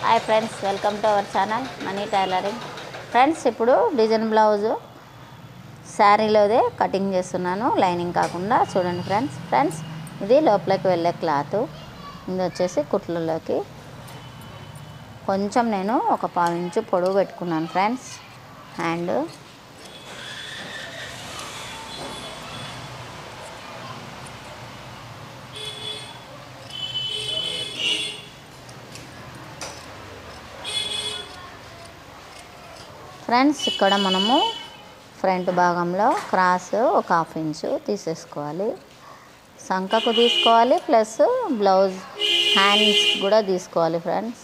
hi friends welcome to our channel Mani tailoring friends ఇప్పుడు design blouse శారీలోదే cutting చేస్తున్నాను lining కాకుండా చూడండి ఫ్రెండ్స్ ఫ్రెండ్స్ ఇది లోపలికి వెళ్ళే క్లాత్ ఇది వచ్చేసి కుట్లలోకి కొంచెం నేను ఒక పావు ఇంచు పొడవు పెట్టుకున్నాను ఫ్రెండ్స్ హ్యాండ్ ఫ్రెండ్స్ ఇక్కడ మనము ఫ్రంట్ భాగంలో క్రాస్ ఒక హాఫ్ ఇంచు తీసేసుకోవాలి సంకకు తీసుకోవాలి ప్లస్ బ్లౌజ్ హ్యాండ్స్ కూడా తీసుకోవాలి ఫ్రెండ్స్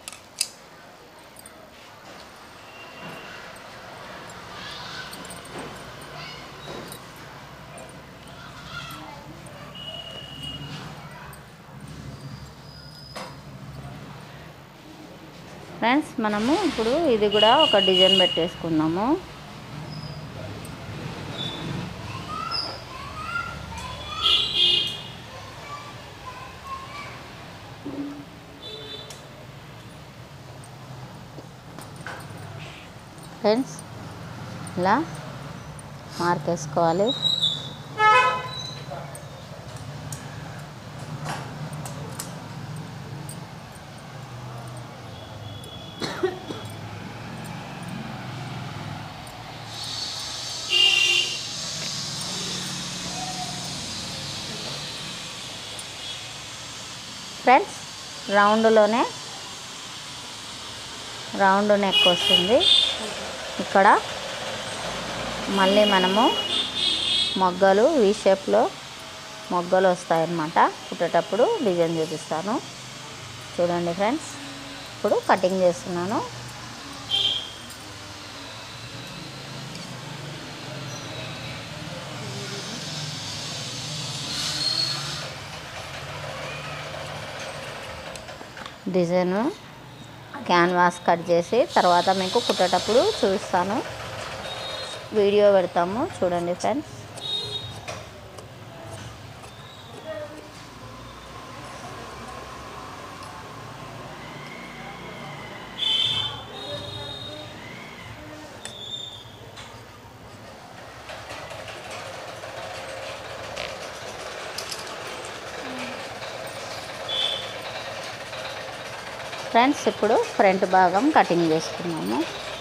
ఫ్రెండ్స్ మనము ఇప్పుడు ఇది కూడా ఒక డిజైన్ పెట్టేసుకుందాము ఫ్రెండ్స్ ఇలా మార్క్ వేసుకోవాలి ఫ్రెండ్స్ రౌండ్లోనే రౌండ్ నెక్ వస్తుంది ఇక్కడ మళ్ళీ మనము మొగ్గలు వీ షేప్లో మొగ్గలు వస్తాయన్నమాట కుట్టేటప్పుడు డిజైన్ చూపిస్తాను చూడండి ఫ్రెండ్స్ ఇప్పుడు కటింగ్ చేస్తున్నాను డిజైను క్యాన్వాస్ కట్ చేసి తర్వాత మీకు కుట్టేటప్పుడు చూపిస్తాను వీడియో పెడతాము చూడండి ఫ్రెండ్స్ ఫ్రెండ్స్ ఇప్పుడు ఫ్రంట్ భాగం కటింగ్ చేసుకున్నాము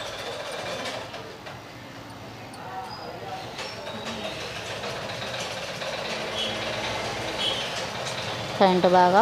ఫ్రంట్ భాగం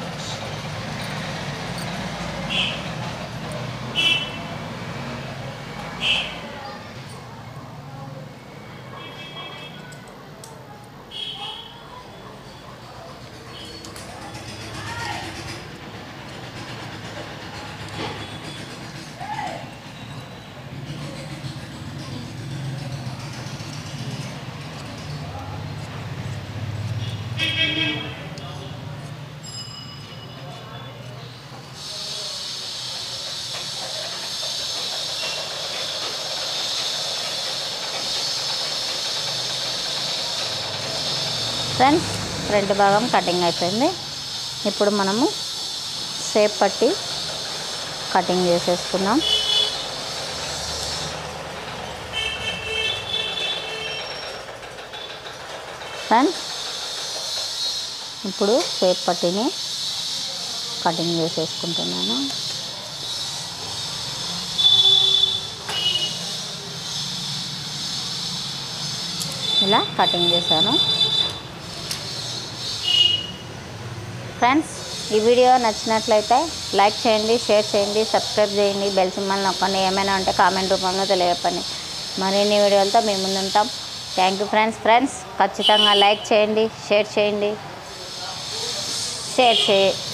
ఫ్రెండ్స్ ఫ్రంట్ భాగం కటింగ్ అయిపోయింది ఇప్పుడు మనము షేప్ పట్టి కటింగ్ చేసేసుకుందాం ఫ్రెండ్స్ ఇప్పుడు షేప్ పట్టిని కటింగ్ చేసేసుకుంటున్నాను ఇలా కటింగ్ చేశాను ఫ్రెండ్స్ ఈ వీడియో నచ్చినట్లయితే లైక్ చేయండి షేర్ చేయండి సబ్స్క్రైబ్ చేయండి బెల్ సింబల్ నొక్కండి ఏమైనా ఉంటే కామెంట్ రూపంలో తెలియపండి మరిన్ని వీడియోలతో మేము ముందుంటాం థ్యాంక్ యూ ఫ్రెండ్స్ ఫ్రెండ్స్ ఖచ్చితంగా లైక్ చేయండి షేర్ చేయండి షేర్ చే